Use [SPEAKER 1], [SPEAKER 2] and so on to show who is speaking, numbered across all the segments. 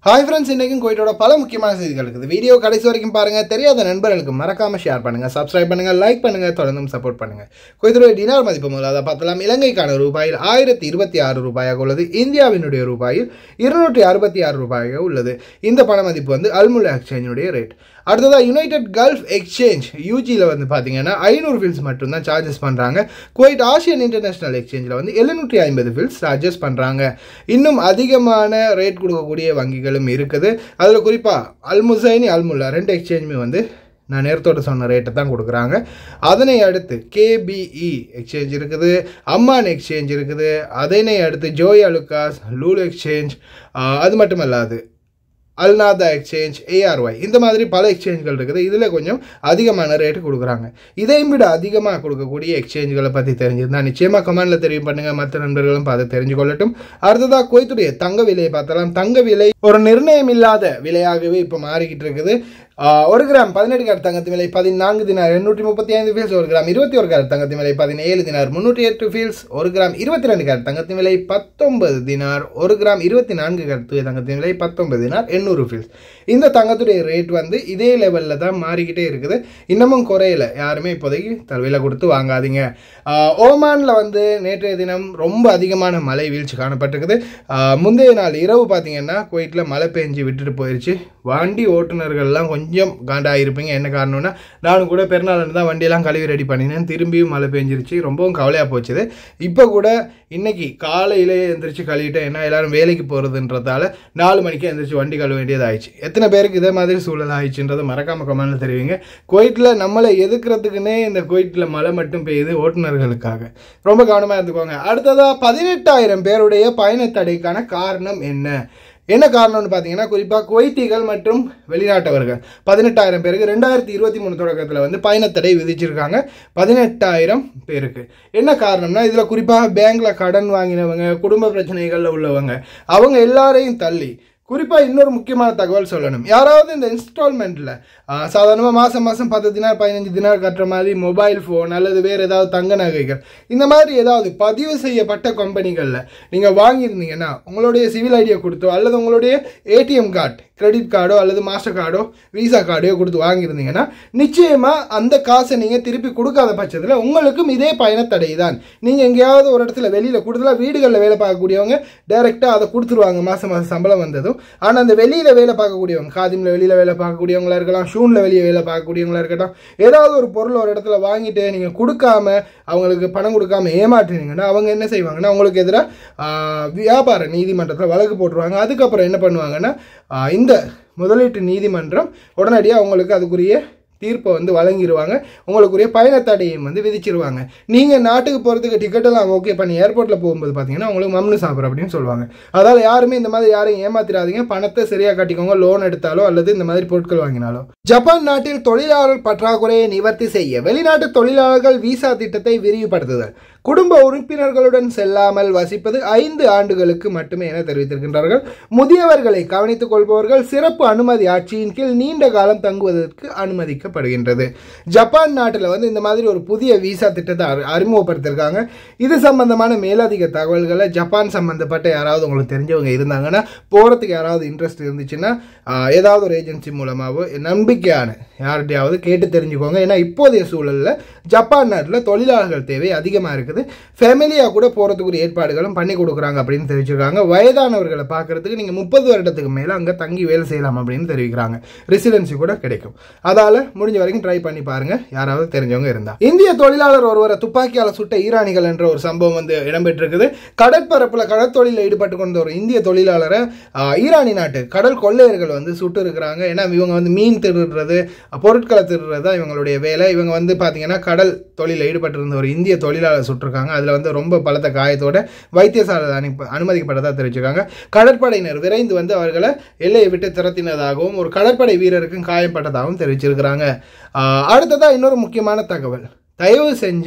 [SPEAKER 1] hi friends இன்றைக்கும் குவைட்டோட பல முக்கியமான செய்திகள் இருக்குது வீடியோ கடைசி வரைக்கும் பாருங்கள் தெரியாத நண்பர்களுக்கு மறக்காமல் ஷேர் பண்ணுங்கள் சப்ஸ்கிரைப் பண்ணுங்கள் லைக் பண்ணுங்கள் தொடர்ந்தும் சப்போர்ட் பண்ணுங்கள் குவைத்தோட டினார் மதிப்பு முதல்ல அதை பார்த்தலாம் இலங்கைக்கான ரூபாயில் ஆயிரத்தி இருபத்தி ஆறு ரூபாயாக உள்ளது இந்தியாவினுடைய ரூபாயில் இருநூற்றி அறுபத்தி ஆறு ரூபாயாக உள்ளது இந்த பண மதிப்பு வந்து அல்முல்லா எக்ஸ்சேஞ்சினுடைய ரேட் அடுத்ததாக யுனைடெட் கல்ஃப் எக்ஸ்சேஞ்ச் யூஜியில் வந்து பார்த்தீங்கன்னா ஐநூறு ஃபில்ஸ் மட்டும்தான் சார்ஜஸ் பண்ணுறாங்க குவைட் ஆசியன் இன்டர்நேஷனல் எக்ஸ்சேஞ்சில் வந்து எழுநூற்றி ஐம்பது ஃபில்ஸ் சார்ஜஸ் பண்ணுறாங்க இன்னும் அதிகமான ரேட் கொடுக்கக்கூடிய வங்கிகளும் இருக்குது அதில் குறிப்பாக அல்முசைனி அல்முல்லா ரெண்டு எக்ஸ்சேஞ்சுமே வந்து நான் நேரத்தோட சொன்ன ரேட்டை தான் கொடுக்குறாங்க அதனை அடுத்து கேபிஇ எக்ஸ்சேஞ்ச் இருக்குது அம்மான் எக்ஸ்சேஞ்ச் இருக்குது அதனை அடுத்து ஜோய் அலுகாஸ் லூல் எக்ஸ்சேஞ்ச் அது மட்டும் இல்லாது அல்நாதா எக்ஸ்சேஞ்ச் ஏஆர்ஒய் இந்த மாதிரி பல எக்ஸ்சேஞ்சுகள் இருக்குது இதில் கொஞ்சம் அதிகமான ரேட்டு கொடுக்குறாங்க இதையும் விட அதிகமாக கொடுக்கக்கூடிய எக்ஸ்சேஞ்சுகளை பற்றி தெரிஞ்சிருந்தா நிச்சயமாக கமெண்டில் தெரியும் பண்ணுங்கள் மற்ற நண்பர்களும் பார்த்து தெரிஞ்சு கொள்ளட்டும் அடுத்ததாக குவைத்துடைய தங்க விலையை பார்த்தலாம் தங்க விலை ஒரு நிர்ணயம் இல்லாத விலையாகவே இப்போ மாறிக்கிட்டு இருக்குது ஒரு கிராம் பதினெட்டு கேரட் தங்கத்தின் விலை பதினான்கு தினார் எண்ணூற்றி முப்பத்தி ஐந்து ஃபீல்ஸ் ஒரு கிராம் இருபத்தி ஒரு கேரட் தங்கத்தின் விலை பதினேழு தினார் முன்னூற்றி எட்டு ஃபீல்ஸ் ஒரு கிராம் இருபத்தி ரெண்டு கேரட் தங்கத்தின் விலை பத்தொன்பது தினார் ஒரு கிராம் இருபத்தி நான்கு கேரட் தங்கத்தின் விலை பத்தொன்பது தினார் எண்ணூறு ஃபீல்ஸ் இந்த தங்கத்துடைய ரேட் வந்து இதே லெவலில் தான் மாறிக்கிட்டே இருக்குது இன்னமும் குறையல யாருமே இப்போதைக்கு தவில கொடுத்து வாங்காதீங்க ஓமானில் வந்து நேற்றைய தினம் ரொம்ப அதிகமான மழை வீழ்ச்சி காணப்பட்டிருக்குது முந்தைய நாள் இரவு பார்த்தீங்கன்னா குவைட்டில் மழை பெஞ்சு விட்டுட்டு போயிடுச்சு வண்டி ஓட்டுநர்கள்லாம் கொஞ்சம் காண்டாக இருப்பீங்க என்ன காரணம்னா நானும் கூட பெருநாள் தான் வண்டியெல்லாம் கழுவி ரெடி பண்ணினேன் திரும்பியும் மழை பெஞ்சிருச்சு ரொம்பவும் கவலையாக போச்சுது இப்போ கூட இன்னைக்கு காலையிலே எந்திரிச்சு கழுவிட்டேன் ஏன்னா எல்லாரும் வேலைக்கு போகிறதுன்றதால நாலு மணிக்கு எந்திரிச்சு வண்டி கழுவ வேண்டியது ஆயிடுச்சு எத்தனை பேருக்கு இதே மாதிரி சூழல் ஆயிடுச்சுன்றதை மறக்காம கமெண்ட்ல தெரிவிங்க குவைட்டில் நம்மளை எதுக்குறதுக்குன்னே இந்த குவைட்டில் மழை மட்டும் பெய்யுது ஓட்டுநர்களுக்காக ரொம்ப கவனமாக இருந்துக்கோங்க அடுத்ததாக பதினெட்டாயிரம் பேருடைய பயணத்தடைக்கான காரணம் என்ன என்ன காரணம்னு பார்த்தீங்கன்னா குறிப்பாக குவைத்திகள் மற்றும் வெளிநாட்டவர்கள் பதினெட்டாயிரம் பேருக்கு ரெண்டாயிரத்தி இருபத்தி மூணு தொடக்கத்தில் வந்து பயணத்தடை விதிச்சிருக்காங்க பதினெட்டாயிரம் பேருக்கு என்ன காரணம்னா இதில் குறிப்பாக பேங்க்கில் கடன் வாங்கினவங்க குடும்ப பிரச்சனைகளில் உள்ளவங்க அவங்க எல்லாரையும் தள்ளி குறிப்பாக இன்னொரு முக்கியமான தகவல் சொல்லணும் யாராவது இந்த இன்ஸ்டால்மெண்ட்டில் சாதாரணமாக மாதம் மாதம் பத்து தினார் பதினஞ்சு தினார் கட்டுற மாதிரி மொபைல் ஃபோன் அல்லது வேறு ஏதாவது தங்க நகைகள் இந்த மாதிரி ஏதாவது பதிவு செய்யப்பட்ட கம்பெனிகளில் நீங்கள் வாங்கியிருந்தீங்கன்னா உங்களுடைய சிவில் ஐடியை கொடுத்தோ அல்லது உங்களுடைய ஏடிஎம் கார்டு கிரெடிட் கார்டோ அல்லது மாஸ்டர் கார்டோ விசா கார்டோ கொடுத்து வாங்கியிருந்தீங்கன்னா நிச்சயமாக அந்த காசை நீங்கள் திருப்பி கொடுக்காத பட்சத்தில் உங்களுக்கும் இதே பயணத்தடை தான் நீங்கள் எங்கேயாவது ஒரு இடத்துல வெளியில் கூடுதலாக வீடுகளில் வேலை பார்க்கக்கூடியவங்க டைரெக்டாக அதை கொடுத்துருவாங்க மாதம் மாதம் சம்பளம் வந்ததும் ஆனால் அந்த வெளியில் வேலை பார்க்கக்கூடியவங்க காதிமில் வெளியில் வேலை பார்க்கக்கூடியவங்களா இருக்கலாம் ஷூனில் வெளியே வேலை பார்க்கக்கூடியவங்களா இருக்கட்டும் ஏதாவது ஒரு பொருள் ஒரு இடத்துல வாங்கிட்டு நீங்கள் கொடுக்காம அவங்களுக்கு பணம் கொடுக்காம ஏமாற்றினீங்கன்னா அவங்க என்ன செய்வாங்கன்னா அவங்களுக்கு எதிராக வியாபார நீதிமன்றத்தில் வழக்கு போட்டுருவாங்க அதுக்கப்புறம் என்ன பண்ணுவாங்கன்னா இந்த முதலீட்டு நீதிமன்றம் உடனடியாக அவங்களுக்கு அதுக்குரிய தீர்ப்பை வந்து வழங்கிடுவாங்க உங்களுக்குரிய பயணத்தடையும் வந்து விதிச்சிருவாங்க நீங்கள் நாட்டுக்கு போகிறதுக்கு டிக்கெட்டெல்லாம் ஓகே பண்ணி ஏர்போர்ட்டில் போகும்போது பார்த்தீங்கன்னா உங்களுக்கு மம்னு சாப்பிட்ற அப்படின்னு சொல்லுவாங்க அதால் யாருமே இந்த மாதிரி யாரையும் ஏமாத்திராதீங்க பணத்தை சரியாக கட்டிக்கோங்க லோன் எடுத்தாலோ அல்லது இந்த மாதிரி பொருட்கள் வாங்கினாலோ ஜப்பான் நாட்டில் தொழிலாளர் பற்றாக்குறையை நிவர்த்தி செய்ய வெளிநாட்டு தொழிலாளர்கள் விசா திட்டத்தை விரிவுபடுத்துதல் குடும்ப உறுப்பினர்களுடன் செல்லாமல் வசிப்பது ஐந்து ஆண்டுகளுக்கு மட்டுமே என தெரிவித்திருக்கின்றார்கள் முதியவர்களை கவனித்துக் கொள்பவர்கள் சிறப்பு அனுமதி ஆட்சியின் கீழ் நீண்ட காலம் தங்குவதற்கு அனுமதிக்கப்படுகின்றது ஜப்பான் நாட்டில் வந்து இந்த மாதிரி ஒரு புதிய விசா திட்டத்தை அறிமுகப்படுத்திருக்காங்க இது சம்பந்தமான மேலதிக தகவல்களை ஜப்பான் சம்பந்தப்பட்ட யாராவது உங்களுக்கு தெரிஞ்சவங்க இருந்தாங்கன்னா போகிறதுக்கு யாராவது இன்ட்ரெஸ்ட் இருந்துச்சுன்னா ஏதாவது ஒரு ஏஜென்சி மூலமாகவோ நம்பிக்கையான யார்கிட்டையாவது கேட்டு தெரிஞ்சுக்கோங்க ஏன்னா இப்போதைய சூழலில் ஜப்பான் நாட்டில் தொழிலாளர்கள் தேவை அதிகமாக இருக்குது ஃபேமிலியாக கூட போகிறதுக்கு ஏற்பாடுகளும் பண்ணி கொடுக்குறாங்க அப்படின்னு தெரிவிச்சிருக்காங்க வயதானவர்களை பார்க்கறதுக்கு நீங்கள் முப்பது வருடத்துக்கு மேலே அங்கே தங்கி வேலை செய்யலாம் அப்படின்னு தெரிவிக்கிறாங்க ரெசிடென்சி கூட கிடைக்கும் அதால் முடிஞ்ச வரைக்கும் ட்ரை பண்ணி பாருங்க யாராவது தெரிஞ்சவங்க இருந்தால் இந்திய தொழிலாளர் ஒருவரை துப்பாக்கியால் சுட்ட ஈரானிகள் என்ற ஒரு சம்பவம் வந்து இடம்பெற்றிருக்குது கடற்பரப்பில் கடற்தொழிலில் ஈடுபட்டு கொண்ட ஒரு இந்திய தொழிலாளரை ஈரானி நாட்டு கடல் கொள்ளையர்கள் வந்து சுட்டு இருக்கிறாங்க ஏன்னா இவங்க வந்து மீன் திருடுறது பொருட்களை திருடுறது தான் இவங்களுடைய வேலை இவங்க வந்து பார்த்தீங்கன்னா கடல் தொழிலில் ஈடுபட்டிருந்த ஒரு இந்திய தொழிலாளர் சுட்டிருக்காங்க அதில் வந்து ரொம்ப பலத்த காயத்தோட வைத்தியசாலை அனுப்ப அனுமதிக்கப்பட்டதாக தெரிவிச்சிருக்காங்க கடற்படையினர் விரைந்து வந்து அவர்களை எல்லையை விட்டு திரட்டினதாகவும் ஒரு கடற்படை வீரருக்கும் காயப்பட்டதாகவும் தெரிவிச்சிருக்கிறாங்க அடுத்ததாக இன்னொரு முக்கியமான தகவல் தயவு செஞ்சு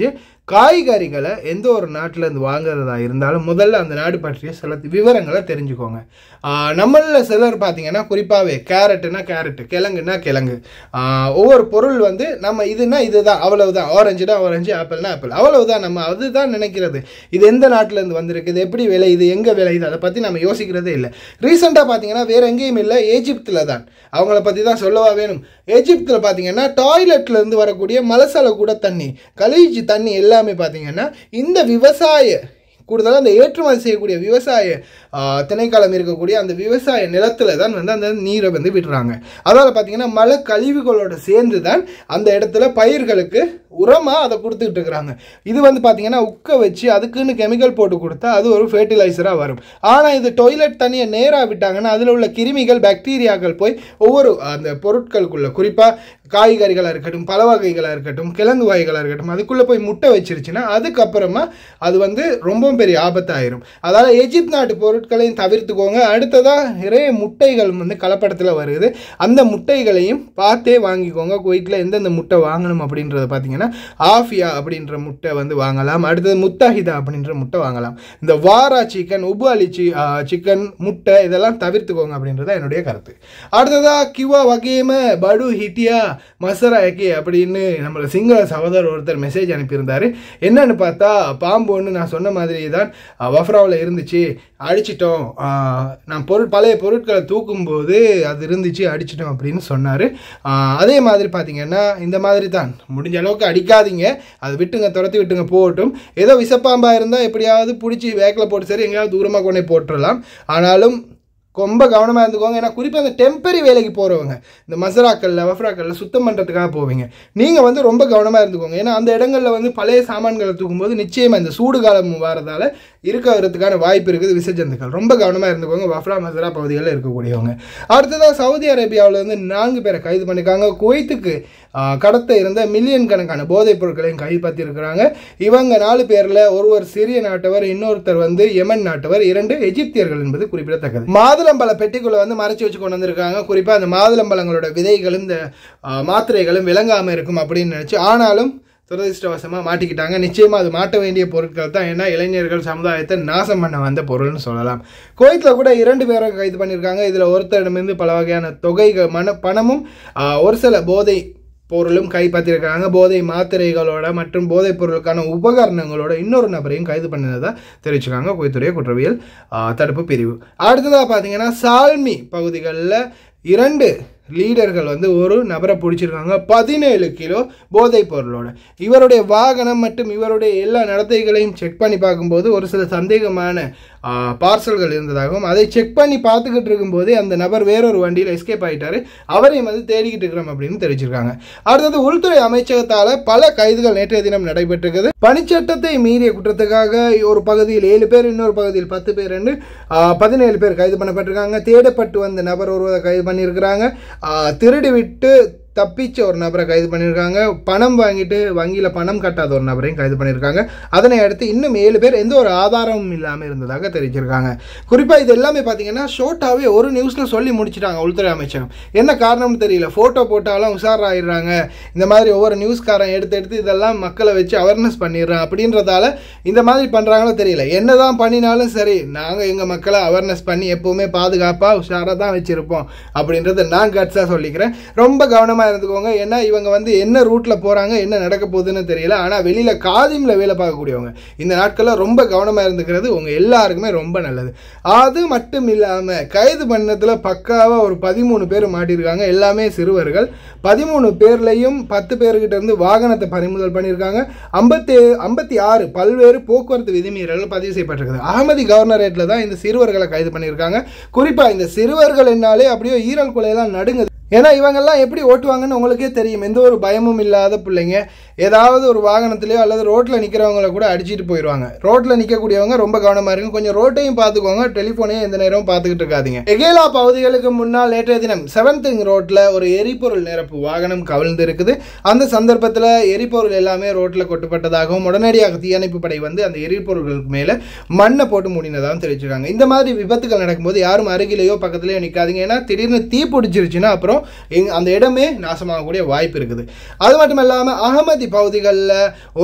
[SPEAKER 1] காய்கறிகளை எந்த ஒரு நாட்டிலேருந்து வாங்குறதா இருந்தாலும் முதல்ல அந்த நாடு பற்றிய சில விவரங்களை தெரிஞ்சுக்கோங்க ஆஹ் நம்மள சிலர் பார்த்தீங்கன்னா குறிப்பாகவே கேரட்டுனா கேரட்டு கிழங்குனா கிழங்கு ஆஹ் ஒவ்வொரு பொருள் வந்து நம்ம இதுனா இதுதான் அவ்வளவுதான் ஆரஞ்சுனா ஆரஞ்சு ஆப்பிள்னா ஆப்பிள் அவ்வளவுதான் நம்ம அதுதான் நினைக்கிறது இது எந்த நாட்டிலேருந்து வந்திருக்கு இது எப்படி விளையுது எங்கே விளையுது அதை பற்றி நம்ம யோசிக்கிறதே இல்லை ரீசெண்டாக பார்த்தீங்கன்னா வேற எங்கேயும் இல்லை எஜிப்தில் தான் அவங்கள பற்றி தான் சொல்லவா வேணும் எஜிப்தில் பார்த்தீங்கன்னா டாய்லெட்லேருந்து வரக்கூடிய மலசல கூட தண்ணி கழிச்சு தண்ணி எல்லாமே பார்த்தீங்கன்னா இந்த விவசாய கூடுதலாக அந்த ஏற்றுமதி செய்யக்கூடிய விவசாய ஆ, திணைக்களம் இருக்கக்கூடிய அந்த விவசாய நிலத்துல தான் வந்து அந்த நீரை வந்து விடுறாங்க அதாவது பார்த்தீங்கன்னா மழை கழிவுகளோட சேர்ந்து தான் அந்த இடத்துல பயிர்களுக்கு உரமாக அதை கொடுத்துக்கிட்டு இருக்கிறாங்க இது வந்து பார்த்தீங்கன்னா உக்க வச்சு அதுக்குன்னு கெமிக்கல் போட்டு கொடுத்தா அது ஒரு ஃபெர்டிலைசராக வரும் ஆனால் இது டொய்லெட் தண்ணியை நேராக விட்டாங்கன்னா அதில் உள்ள கிருமிகள் பாக்டீரியாக்கள் போய் ஒவ்வொரு அந்த பொருட்களுக்குள்ள குறிப்பாக காய்கறிகளாக இருக்கட்டும் பல வகைகளாக இருக்கட்டும் கிழங்கு வகைகளாக இருக்கட்டும் அதுக்குள்ளே போய் முட்டை வச்சிருச்சுன்னா அதுக்கப்புறமா அது வந்து ரொம்பவும் பெரிய ஆபத்தாயிரும் அதாவது எஜிப்த் நாட்டு பொருட்களையும் தவிர்த்துக்கோங்க அடுத்ததாக நிறைய முட்டைகள் வந்து கலப்படத்தில் வருது அந்த முட்டைகளையும் பார்த்தே வாங்கிக்கோங்க குவைத்தில் எந்தெந்த முட்டை வாங்கணும் அப்படின்றத பார்த்தீங்கன்னா ஆஃபியா அப்படின்ற முட்டை வந்து வாங்கலாம் அடுத்தது முத்தாஹிதா அப்படின்ற முட்டை வாங்கலாம் இந்த வாரா சிக்கன் உபாலி சி சிக்கன் முட்டை இதெல்லாம் தவிர்த்துக்கோங்க அப்படின்றது என்னுடைய கருத்து அடுத்ததாக கிவா வகேம படு ஹிட்டியா மசரா எக்கே அப்படின்னு நம்மளோட சிங்கள சகோதரர் ஒருத்தர் மெசேஜ் அனுப்பியிருந்தாரு என்னன்னு பார்த்தா பாம்பு ஒன்று நான் சொன்ன மாதிரி தான் வஃப்ராவில் இருந்துச்சு அடிச்சிட்டோம் ஆஹ், நான் பொருள் பழைய பொருட்களை தூக்கும்போது அது இருந்துச்சு அடிச்சிட்டோம் அப்படின்னு சொன்னார் அதே மாதிரி பார்த்தீங்கன்னா இந்த மாதிரி தான் முடிஞ்ச அளவுக்கு அடிக்காதீங்க அது விட்டுங்க துரத்தி விட்டுங்க போகட்டும் ஏதோ விஷப்பாம்பாக இருந்தால் எப்படியாவது பிடிச்சி வேக்கில் போட்டு சரி எங்கேயாவது தூரமாக கொண்டே போட்டுடலாம் ஆனாலும் ரொம்ப கவனமாக இருந்துக்கோங்க ஏன்னா குறிப்பாக அந்த டெம்பரரி வேலைக்கு போகிறவங்க இந்த மசராக்கல்ல வஃப்ராக்கல்ல சுத்தம் பண்ணுறதுக்காக போவீங்க நீங்கள் வந்து ரொம்ப கவனமாக இருந்துக்கோங்க ஏன்னா அந்த இடங்களில் வந்து பழைய சாமான்களை தூக்கும்போது நிச்சயமாக இந்த சூடு காலம் வரதால இருக்க வரதுக்கான வாய்ப்பு இருக்குது விசர்ஜந்துக்கள் ரொம்ப கவனமாக இருந்துக்கோங்க வஃப்ரா மசரா பகுதிகளில் இருக்கக்கூடியவங்க அடுத்ததாக சவுதி அரேபியாவில் வந்து நான்கு பேரை கைது பண்ணியிருக்காங்க குவைத்துக்கு ஆ, கடத்த இருந்த மில்லியன் கணக்கான போதைப் பொருட்களையும் கைப்பற்றியிருக்கிறாங்க இவங்க நாலு பேரில் ஒருவர் சிறிய நாட்டவர் இன்னொருத்தர் வந்து யமன் நாட்டவர் இரண்டு எகிப்தியர்கள் என்பது குறிப்பிடத்தக்கது மாதுளம்பழ பெட்டிக்குள்ள வந்து மறைச்சு வச்சு கொண்டு வந்திருக்காங்க குறிப்பாக அந்த மாதுளம்பழங்களோட விதைகளும் இந்த ஆ, மாத்திரைகளும் விளங்காமல் இருக்கும் அப்படின்னு நினச்சி ஆனாலும் துரதிருஷ்டவசமாக மாட்டிக்கிட்டாங்க நிச்சயமாக அது மாட்ட வேண்டிய பொருட்கள் தான் ஏன்னா இளைஞர்கள் சமுதாயத்தை நாசம் பண்ண வந்த பொருள்னு சொல்லலாம் கோயத்தில் கூட இரண்டு பேரை கைது பண்ணியிருக்காங்க இதில் ஒருத்தரிடமிருந்து பல வகையான தொகைகள் மன பணமும் ஆ, ஒரு சில போதை பொருளும் கைப்பற்றியிருக்காங்க போதை மாத்திரைகளோட மற்றும் போதைப் பொருளுக்கான உபகரணங்களோட இன்னொரு நபரையும் கைது பண்ணினதா தெரிவிச்சிருக்காங்க குவைத்துறை குற்றவியல் ஆ, தடுப்பு பிரிவு அடுத்ததாக பார்த்தீங்கன்னா சால்மி பகுதிகளில் இரண்டு லீடர்கள் வந்து ஒரு நபரை பிடிச்சிருக்காங்க பதினேழு கிலோ போதைப் பொருளோட இவருடைய வாகனம் மற்றும் இவருடைய எல்லா நடத்தைகளையும் செக் பண்ணி பார்க்கும்போது ஒரு சில சந்தேகமான பார்சல்கள் இருந்ததாகவும் அதை செக் பண்ணி பார்த்துக்கிட்டு இருக்கும்போதே அந்த நபர் வேறொரு வண்டியில் எஸ்கேப் ஆயிட்டாரு அவரையும் வந்து தேடிக்கிட்டு இருக்கிறோம் அப்படின்னு தெரிவிச்சிருக்காங்க அடுத்தது உள்துறை அமைச்சகத்தால் பல கைதுகள் நேற்றைய தினம் நடைபெற்றிருக்குது பணிச்சட்டத்தை மீறிய குற்றத்துக்காக ஒரு பகுதியில் ஏழு பேர் இன்னொரு பகுதியில் பத்து பேர் என்று பதினேழு பேர் கைது பண்ணப்பட்டிருக்காங்க தேடப்பட்டு வந்த நபர் ஒருவரை கைது பண்ணியிருக்கிறாங்க ஆ, திருடி விட்டு தப்பிச்ச ஒரு நபரை கைது பண்ணியிருக்காங்க பணம் வாங்கிட்டு வங்கியில் பணம் கட்டாத ஒரு நபரையும் கைது பண்ணியிருக்காங்க அதனை அடுத்து இன்னும் ஏழு பேர் எந்த ஒரு ஆதாரமும் இல்லாமல் இருந்ததாக தெரிவிச்சிருக்காங்க குறிப்பாக இது எல்லாமே பார்த்தீங்கன்னா ஷோட்டாவே ஒரு நியூஸில் சொல்லி முடிச்சிட்டாங்க உள்துறை அமைச்சகம் என்ன காரணம்னு தெரியல ஃபோட்டோ போட்டாலும் உஷாராயிடுறாங்க இந்த மாதிரி ஒவ்வொரு நியூஸ்காரன் எடுத்து எடுத்து இதெல்லாம் மக்களை வச்சு அவேர்னஸ் பண்ணிடுறான் அப்படின்றதால இந்த மாதிரி பண்ணுறாங்களோ தெரியல என்னதான் பண்ணினாலும் சரி நாங்கள் எங்கள் மக்களை அவேர்னஸ் பண்ணி எப்போவுமே பாதுகாப்பாக உஷாராக தான் வச்சுருப்போம் அப்படின்றத நான் கட்ஸாக சொல்லிக்கிறேன் ரொம்ப கவனமாக இருந்துக்கோங்க ஏன்னா இவங்க வந்து என்ன ரூட்டில் போகிறாங்க என்ன நடக்க போகுதுன்னு தெரியல ஆனால் வெளியில் காதிமில் வேலை பார்க்கக்கூடியவங்க இந்த நாட்களில் ரொம்ப கவனமாக இருந்துக்கிறது உங்கள் எல்லாருக்குமே ரொம்ப நல்லது அது மட்டும் இல்லாமல் கைது பண்ணதில் பக்காவாக ஒரு பதிமூணு பேர் மாட்டியிருக்காங்க எல்லாமே சிறுவர்கள் பதிமூணு பேர்லையும் பத்து பேர்கிட்ட இருந்து வாகனத்தை பறிமுதல் பண்ணியிருக்காங்க ஐம்பத்தி ஐம்பத்தி ஆறு பல்வேறு போக்குவரத்து விதிமீறல்கள் பதிவு செய்யப்பட்டிருக்குது அகமதி கவர்னரேட்டில் தான் இந்த சிறுவர்களை கைது பண்ணியிருக்காங்க குறிப்பாக இந்த சிறுவர்கள் என்னாலே அப்படியே ஈரல் கொலையெல்லாம் நடுங்குது ஏன்னா இவங்கெல்லாம் எப்படி ஓட்டுவாங்கன்னு உங்களுக்கே தெரியும் எந்த ஒரு பயமும் இல்லாத பிள்ளைங்க ஏதாவது ஒரு வாகனத்திலேயோ அல்லது ரோட்டில் நிற்கிறவங்கள கூட அடிச்சிட்டு போயிடுவாங்க ரோட்டில் நிற்கக்கூடியவங்க ரொம்ப கவனமாக இருக்கும் கொஞ்சம் ரோட்டையும் பார்த்துக்கோங்க டெலிஃபோனையும் எந்த நேரமும் பார்த்துக்கிட்டு இருக்காதீங்க எகேலா பகுதிகளுக்கு முன்னால் நேற்றைய தினம் செவன்த் ரோட்டில் ஒரு எரிபொருள் நிரப்பு வாகனம் கவிழ்ந்து இருக்குது அந்த சந்தர்ப்பத்தில் எரிபொருள் எல்லாமே ரோட்டில் கொட்டப்பட்டதாகவும் உடனடியாக தீயணைப்பு படை வந்து அந்த எரிபொருள்களுக்கு மேலே மண்ணை போட்டு மூடினதாகவும் தெரிவிச்சிருக்காங்க இந்த மாதிரி விபத்துகள் நடக்கும்போது யாரும் அருகிலேயோ பக்கத்துலேயோ நிற்காதீங்க ஏன்னா திடீர்னு தீ பிடிச்சிருச்சுன்னா அப்புறம் எங் அந்த இடமே நாசமாகக்கூடிய வாய்ப்பு இருக்குது அது மட்டும் இல்லாமல் அகமதி பகுதிகளில் ஒரு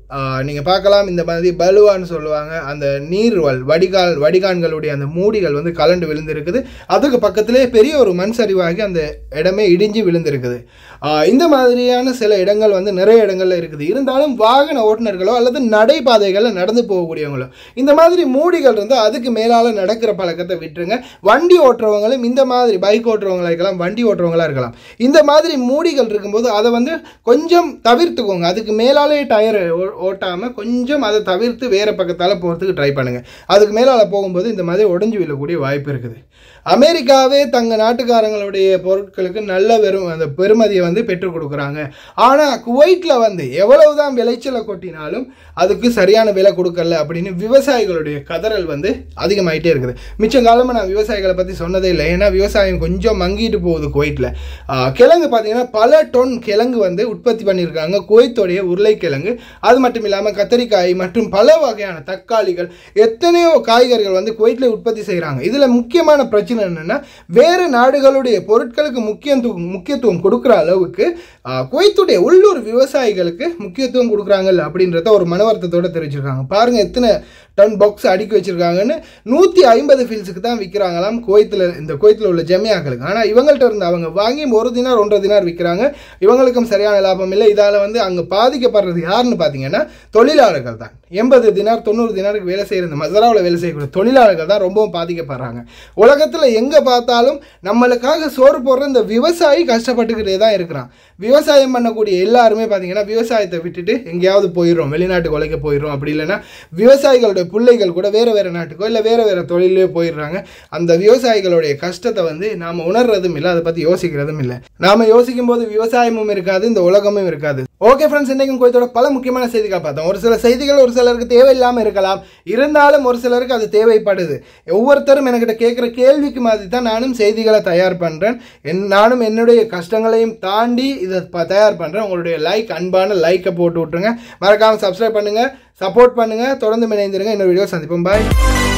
[SPEAKER 1] நீங்கள் பார்க்கலாம் இந்த மாதிரி பலுவான்னு சொல்லுவாங்க அந்த நீர்வல் வடிகால் வடிகான்களுடைய அந்த மூடிகள் வந்து கலண்டு விழுந்திருக்குது அதுக்கு பக்கத்திலே பெரிய ஒரு மண் சரிவாகி அந்த இடமே இடிஞ்சு விழுந்திருக்குது ஆஹ் இந்த மாதிரியான சில இடங்கள் வந்து நிறைய இடங்கள்ல இருக்குது இருந்தாலும் வாகன ஓட்டுநர்களோ அல்லது நடைபாதைகளில் நடந்து போகக்கூடியவங்களோ இந்த மாதிரி மூடிகள் இருந்தால் அதுக்கு மேலால் நடக்கிற பழக்கத்தை விட்டுருங்க வண்டி ஓட்டுறவங்களும் இந்த மாதிரி பைக் ஓட்டுறவங்களா இருக்கலாம் வண்டி ஓட்டுறவங்களா இருக்கலாம் இந்த மாதிரி மூடிகள் இருக்கும்போது அதை வந்து கொஞ்சம் தவிர்த்துக்கோங்க அதுக்கு மேலாலே டயர் ஓட்டாமல் கொஞ்சம் அதை தவிர்த்து வேறு பக்கத்தால் போகிறதுக்கு ட்ரை பண்ணுங்கள் அதுக்கு மேலால் போகும்போது இந்த மாதிரி உடஞ்சி விழக்கூடிய வாய்ப்பு இருக்குது அமெரிக்காவே தங்க நாட்டுக்காரங்களுடைய பொருட்களுக்கு நல்ல வெறும் அந்த பெருமதியை வந்து பெற்றுக் கொடுக்குறாங்க ஆனால் குவைட்டில் வந்து எவ்வளவுதான் விளைச்சலை கொட்டினாலும் அதுக்கு சரியான விலை கொடுக்கல அப்படின்னு விவசாயிகளுடைய கதறல் வந்து அதிகமாயிட்டே இருக்குது மிச்சம் காலமாக நான் விவசாயிகளை பற்றி சொன்னதே இல்லை ஏன்னா விவசாயம் கொஞ்சம் மங்கிட்டு போகுது குவைட்டில் கிழங்கு பார்த்தீங்கன்னா பல டொன் கிழங்கு வந்து உற்பத்தி பண்ணியிருக்காங்க குவைத்தோடைய உருளைக்கிழங்கு அது மட்டும் இல்லாமல் கத்தரிக்காய் மற்றும் பல வகையான தக்காளிகள் எத்தனையோ காய்கறிகள் வந்து குவைட்டில் உற்பத்தி செய்கிறாங்க இதில் முக்கியமான பிரச்சனை என்னென்னா வேறு நாடுகளுடைய பொருட்களுக்கு முக்கியத்துவம் முக்கியத்துவம் கொடுக்குற அளவுக்கு ஆஹ், குவைத்துடைய உள்ளூர் விவசாயிகளுக்கு முக்கியத்துவம் கொடுக்குறாங்கல்ல அப்படின்றத ஒரு மனவர்த்தத்தோட தெரிவிச்சிருக்காங்க பாருங்க எத்தனை டன் பாக்ஸ் அடுக்கி வச்சிருக்காங்கன்னு நூற்றி ஐம்பது ஃபீல்ஸுக்கு தான் விற்கிறாங்களாம் குவைத்தில் இந்த குவைத்தில் உள்ள ஜெமியாக்களுக்கு ஆனால் இவங்கள்ட்ட இருந்து அவங்க வாங்கி ஒரு தினார் ஒன்றரை தினார் விற்கிறாங்க இவங்களுக்கும் சரியான லாபம் இல்லை இதால் வந்து அங்கே பாதிக்கப்படுறது யாருன்னு பார்த்தீங்கன்னா தொழிலாளர்கள் தான் எண்பது தினார் தொண்ணூறு தினாருக்கு வேலை செய்கிற இந்த மசராவில் வேலை செய்யக்கூடிய தொழிலாளர்கள் தான் ரொம்பவும் பாதிக்கப்படுறாங்க உலகத்தில் எங்கே பார்த்தாலும் நம்மளுக்காக சோறு போடுற இந்த விவசாயி கஷ்டப்பட்டுக்கிட்டே தான் இருக்கிறான் விவசாயம் பண்ணக்கூடிய எல்லாருமே பார்த்தீங்கன்னா விவசாயத்தை விட்டுட்டு எங்கேயாவது போயிடுறோம் வெளிநாட்டுக்கு உழைக்க போயிடுறோம் அப்படி இல்லைன்னா விவசாயிகளுடைய பிள்ளைகள் கூட வேறு வேறு நாட்டுக்கோ இல்லை வேறு வேறு தொழிலே போயிடுறாங்க அந்த விவசாயிகளுடைய கஷ்டத்தை வந்து நாம் உணர்றதும் இல்லை அதை பற்றி யோசிக்கிறதும் இல்லை நாம் யோசிக்கும் போது விவசாயமும் இருக்காது இந்த உலகமும் இருக்காது ஓகே ஃப்ரெண்ட்ஸ் இன்றைக்கும் கோயத்தோட பல முக்கியமான செய்திகள் பார்த்தோம் ஒரு சில செய்திகள் ஒரு சிலருக்கு தேவையில்லாமல் இருக்கலாம் இருந்தாலும் ஒரு சிலருக்கு அது தேவைப்படுது ஒவ்வொருத்தரும் என்கிட்ட கேட்குற கேள்விக்கு மாதிரி தான் நானும் செய்திகளை தயார் பண்ணுறேன் என் நானும் என்னுடைய கஷ்டங்களையும் தாண்டி இதை ப- தயார் பண்ணுறேன் உங்களுடைய லைக் அன்பான லைக்கை போட்டு விட்ருங்க மறக்காமல் சப்ஸ்கிரைப் பண்ணுங்கள் சப்போர்ட் பண்ணுங்கள் தொடர்ந்து இணைந்திருங்க இன்னொரு வீடியோ சந்திப்போம் பாய்